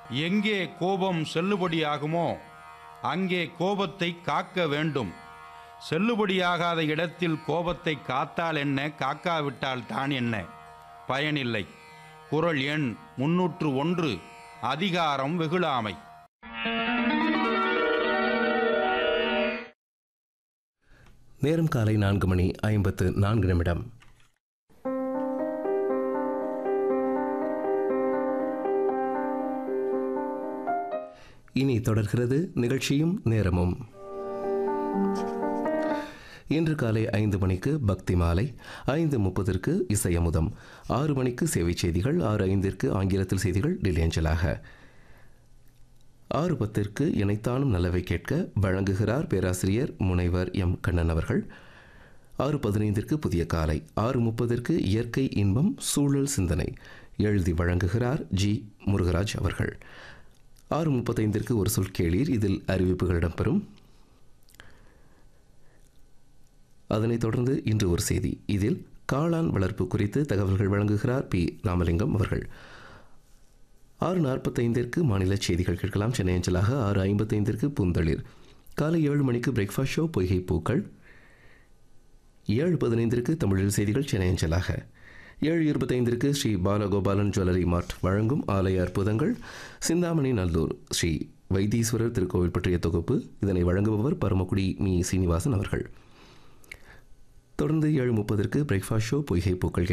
எங்கே கோபம் செல்லுபடியாகுமோ அங்கே கோபத்தை காக்க வேண்டும் செல்லுபடியாகாத இடத்தில் கோபத்தை காத்தால் என்ன காக்காவிட்டால் தான் என்ன பயனில்லை குறள் எண் முன்னூற்று ஒன்று அதிகாரம் வெகுளாமை நேரம் காலை நான்கு மணி ஐம்பத்து நான்கு நிமிடம் இனி தொடர்கிறது நிகழ்ச்சியும் நேரமும் இன்று காலை ஐந்து மணிக்கு பக்தி மாலை ஐந்து முப்பதற்கு இசையமுதம் ஆறு மணிக்கு சேவை செய்திகள் ஆறு ஐந்திற்கு ஆங்கிலத்தில் செய்திகள் டெல்லி அஞ்சலாக ஆறு பத்திற்கு இணைத்தானும் நல்லவை கேட்க வழங்குகிறார் பேராசிரியர் முனைவர் எம் கண்ணன் அவர்கள் ஆறு பதினைந்திற்கு புதிய காலை ஆறு முப்பதற்கு இயற்கை இன்பம் சூழல் சிந்தனை எழுதி வழங்குகிறார் ஜி முருகராஜ் அவர்கள் ஆறு முப்பத்தைந்திற்கு ஒரு சொல் கேளீர் இதில் அறிவிப்புகள் இடம்பெறும் அதனைத் தொடர்ந்து இன்று ஒரு செய்தி இதில் காளான் வளர்ப்பு குறித்து தகவல்கள் வழங்குகிறார் பி ராமலிங்கம் அவர்கள் ஆறு நாற்பத்தைந்திற்கு மாநில செய்திகள் கேட்கலாம் சென்னை அஞ்சலாக ஆறு ஐம்பத்தைந்திற்கு பூந்தளிர் காலை ஏழு மணிக்கு பிரேக்ஃபாஸ்ட் ஷோ பொய்கை பூக்கள் ஏழு பதினைந்திற்கு தமிழில் செய்திகள் சென்னை அஞ்சலாக ஏழு இருபத்தைந்திற்கு ஸ்ரீ பாலகோபாலன் ஜுவல்லரி மார்ட் வழங்கும் ஆலய அற்புதங்கள் சிந்தாமணி நல்லூர் ஸ்ரீ வைத்தீஸ்வரர் திருக்கோவில் பற்றிய தொகுப்பு இதனை வழங்குபவர் பரமக்குடி மீ சீனிவாசன் அவர்கள் தொடர்ந்து ஏழு முப்பதற்கு பிரேக்ஃபாஸ்ட் ஷோ பொய்கை பூக்கள்